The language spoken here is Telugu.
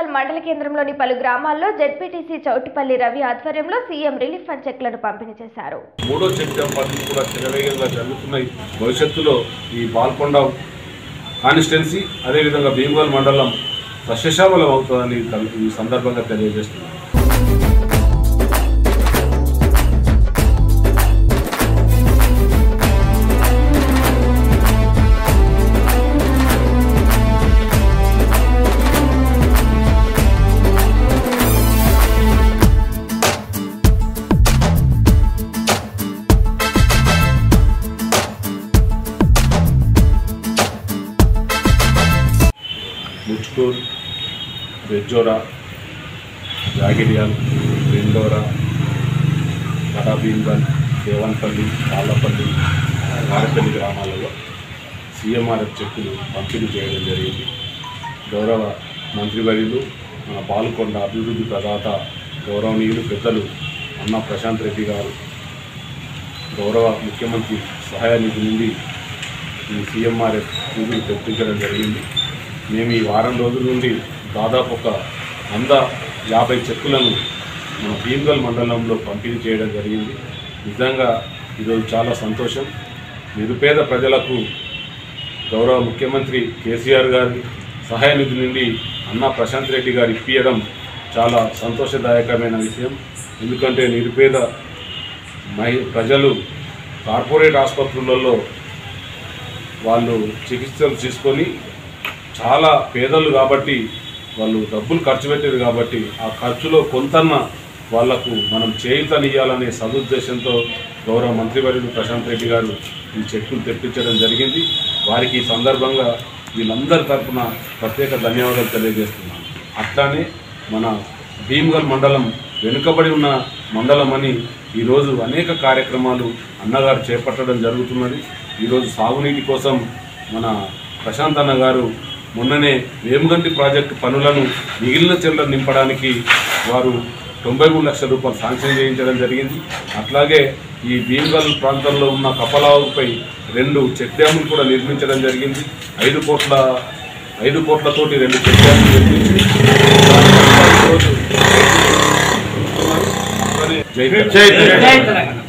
భీమ్గల్ మండల కేంద్రంలోని పలు గ్రామాల్లో జెడ్పీటీసీ చౌటిపల్లి రవి ఆధ్వర్యంలో సీఎం రిలీఫ్ ఫండ్ చెక్లను పంపిణీ చేశారు మూడో చెక్ డ్యాం పనులు కూడా శరవేగంగా జరుగుతున్నాయి భవిష్యత్తులో ఈ బాల్కొండ కాన్స్టిట్యున్సీ అదేవిధంగా భీమగల్ మండలం సస్యశ్యామలం అవుతుందని ఈ సందర్భంగా తెలియజేస్తున్నాను ముచ్కూర్ బెజ్జోరా జాగిరియాల్ రెండోరా కడాబీన్గల్ దేవన్పల్లి తాళ్ళపల్లి వారపల్లి గ్రామాలలో సీఎంఆర్ఎఫ్ చెక్కులు పంపిణీ చేయడం జరిగింది గౌరవ మంత్రివర్యులు మన పాల్కొండ అభివృద్ధి ప్రదాత గౌరవనీయులు పెద్దలు అన్న ప్రశాంత్ రెడ్డి గారు గౌరవ ముఖ్యమంత్రి సహాయ నిధి నుండి ఈ సీఎంఆర్ఎఫ్ నిధులు తెప్పించడం జరిగింది మేము ఈ వారం రోజుల నుండి దాదాపు ఒక వంద యాభై చెక్కులను మన భీమ్గల్ మండలంలో పంపిణీ చేయడం జరిగింది నిజంగా ఈరోజు చాలా సంతోషం నిరుపేద ప్రజలకు గౌరవ ముఖ్యమంత్రి కేసీఆర్ గారి సహాయ నిధి నుండి అన్నా ప్రశాంత్ రెడ్డి గారు ఇప్పించడం చాలా సంతోషదాయకమైన విషయం ఎందుకంటే నిరుపేద మహి ప్రజలు కార్పొరేట్ ఆసుపత్రులలో వాళ్ళు చికిత్సలు తీసుకొని చాలా పేదలు కాబట్టి వాళ్ళు డబ్బులు ఖర్చు పెట్టారు కాబట్టి ఆ ఖర్చులో కొంతన్న వాళ్లకు మనం చేయుతనియాలనే సదుద్దేశంతో గౌరవ మంత్రివర్యులు ప్రశాంత్ రెడ్డి గారు ఈ చెక్కులు తెప్పించడం జరిగింది వారికి ఈ సందర్భంగా వీళ్ళందరి తరఫున ప్రత్యేక ధన్యవాదాలు తెలియజేస్తున్నాను అట్లానే మన భీమ్గల్ మండలం వెనుకబడి ఉన్న మండలం అని ఈరోజు అనేక కార్యక్రమాలు అన్నగారు చేపట్టడం జరుగుతున్నది ఈరోజు సాగునీటి కోసం మన ప్రశాంత్ అన్న గారు మొన్ననే వేమగంటి ప్రాజెక్టు పనులను మిగిలిన చెర్లను నింపడానికి వారు తొంభై మూడు లక్షల రూపాయలు శాంక్షన్ చేయించడం జరిగింది అట్లాగే ఈ భీమగల్ ప్రాంతంలో ఉన్న కపలావుపై రెండు చెక్ డ్యాములు కూడా నిర్మించడం జరిగింది ఐదు కోట్ల ఐదు కోట్లతోటి రెండు చెక్ డ్యాములు నిర్మించి దాని వల్ల ఈరోజు అట్లనే జై తెలంగాణ. జై తెలంగాణ